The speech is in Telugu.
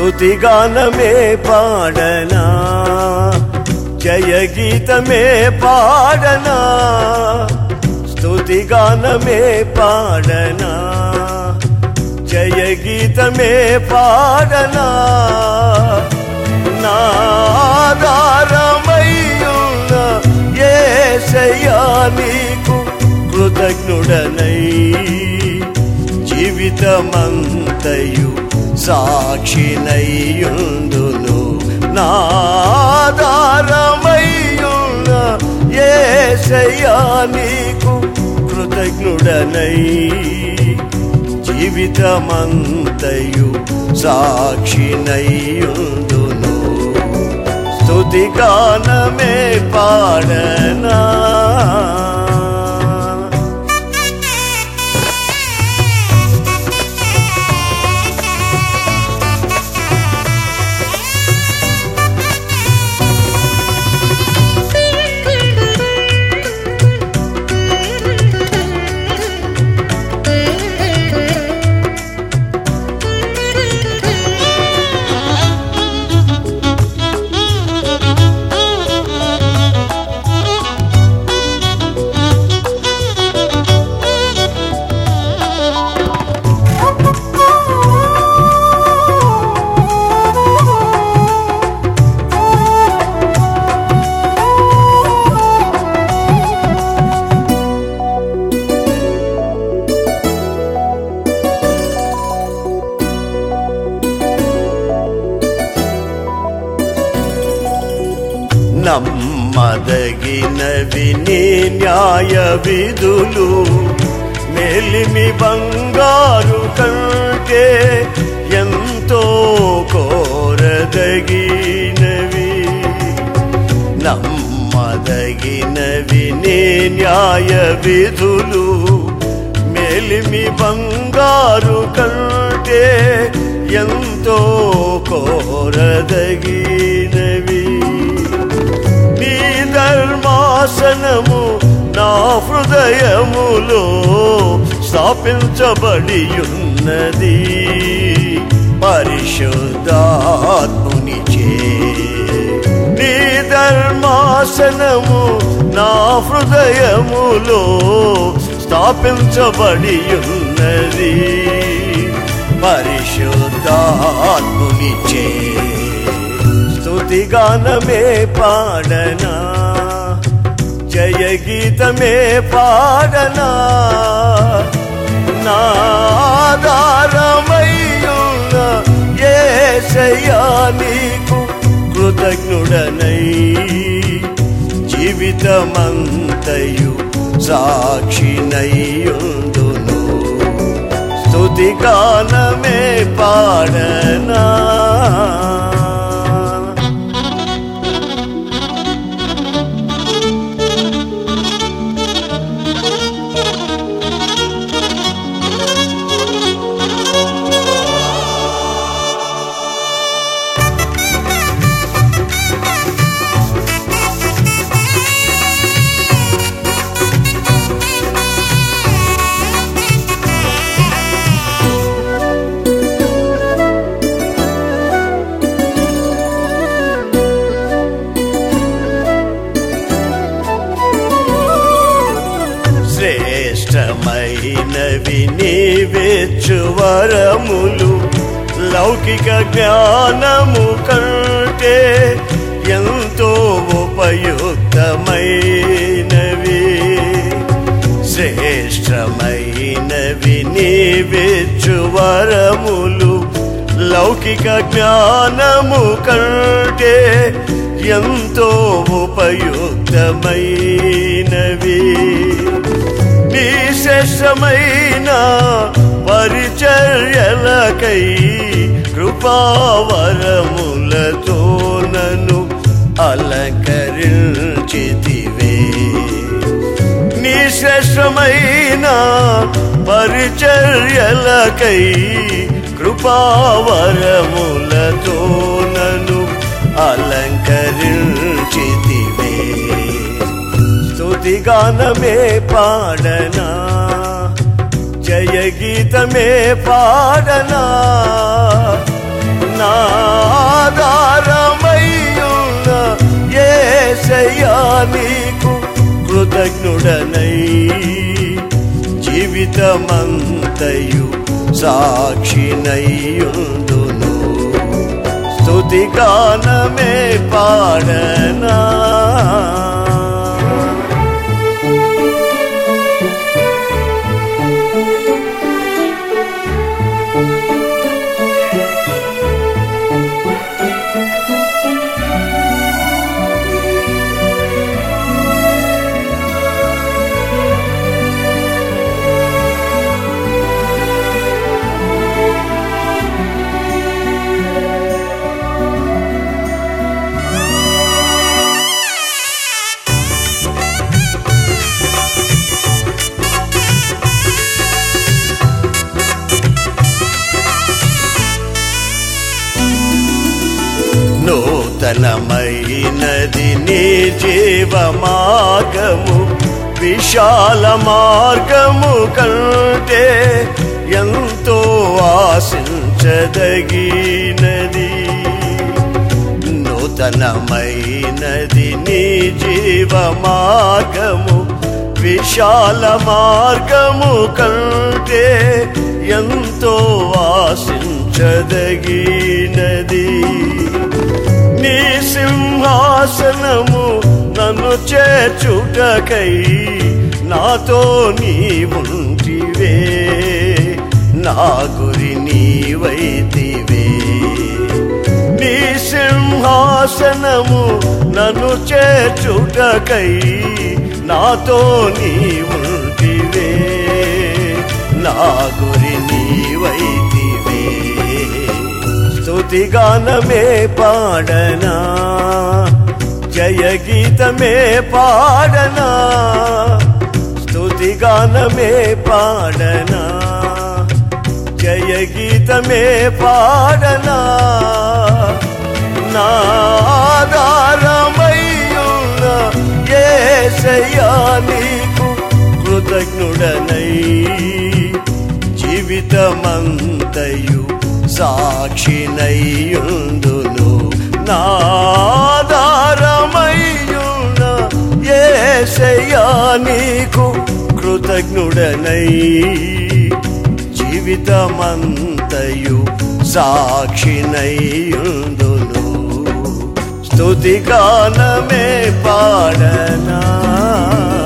స్తుతిగానమే పాడనా జయ గీతమే పాడనా స్తుతిగానమే పాడనా జయ గీతమే పాడనా నాదారమయ్యున్న ఏసయ్యా నీకు కృతజ్ఞుడనై జీవితమంతయు సాక్షినయ్యుందును నాదారమయ్యున్న ఏసయ్యా నీకు కృతజ్ఞుడనై జీవితమంతయు సాక్షినయ్యుందును స్తుతిగానమే పాడనా నమ్మదగినవి నీ న్యాయ విధులు మేలిమి బంగారు కంటే ఎంతో కోరదగినవి నమ్మదగినవి నీ న్యాయ విధులు మేలిమి బంగారు కంటే ఎంతో కోరదగినవి నీ ధర్మాసనము నా హృదయములో స్థాపించబడి ఉన్నది పరిశుద్ధాత్మునిచే నీ ధర్మాసనము నా హృదయములో స్థాపించబడి ఉన్నది పరిశుద్ధాత్మునిచే స్తుతిగానమే పాడనా జయ గీతమే పాడనా నాదారమయ్యున్న ఏసయ్యా నీకు కృతజ్ఞుడనై జీవితమంతయు సాక్షినయ్యుందును స్తుతిగానమే పాడనా శ్రేష్టమైనవి నీవెచ్చు వరములు లౌకిక జ్ఞానము కంటే ఎంతో ఉపయుక్తమైనవి శ్రేష్టమైనవి నీవెచ్చు వరములు లౌకిక జ్ఞానము కంటే ఎంతో ఉపయుక్తమైనవి నీ శ్రేష్టమైన పరిచర్యలకై కృపావరములతో నన్ను అలంకరించితివే నీ శ్రేష్టమైన పరిచర్యలకై కృపావరములతో నన్ను అలంకరించితివే స్తుతిగానమే పాడనా జయ గీతమే పాడనా నాదారమయ్యున్న ఏసయ్యా నీకు కృతజ్ఞుడనై జీవితమంతయు సాక్షినయ్యుందును స్తుతిగానమే పాడనా నూతనమైనది నీ జీవ మార్గము విశాల మార్గము కంటే ఎంతో ఆశించదగినది నూతనమైనది నీ జీవ మార్గము విశాల మార్గము కంటే ఎంతో ఆశించదగినది నీ సింహాసనము నన్ను చేర్చుటకై నాతో నీవుంటివే నా గురి నీవైతివే నీ సింహాసనము నన్ను చేర్చుటకై నాతో నీవుంటివే నా గురి నీవైతివే స్తుతిగానమే పాడనా జయ గీతమే పాడనా స్తుతిగానమే పాడనా జయ గీతమే పాడనా నాదారమయ్యున్న ఏసయ్యా నీకు కృతజ్ఞుడనై జీవితమంతయు సాక్షినయ్యుందును నాదారమయ్యున్న ఏసయ్యా నీకు కృతజ్ఞుడనై జీవితమంతయు సాక్షినయ్యుందును స్తుతిగానమే పాడనా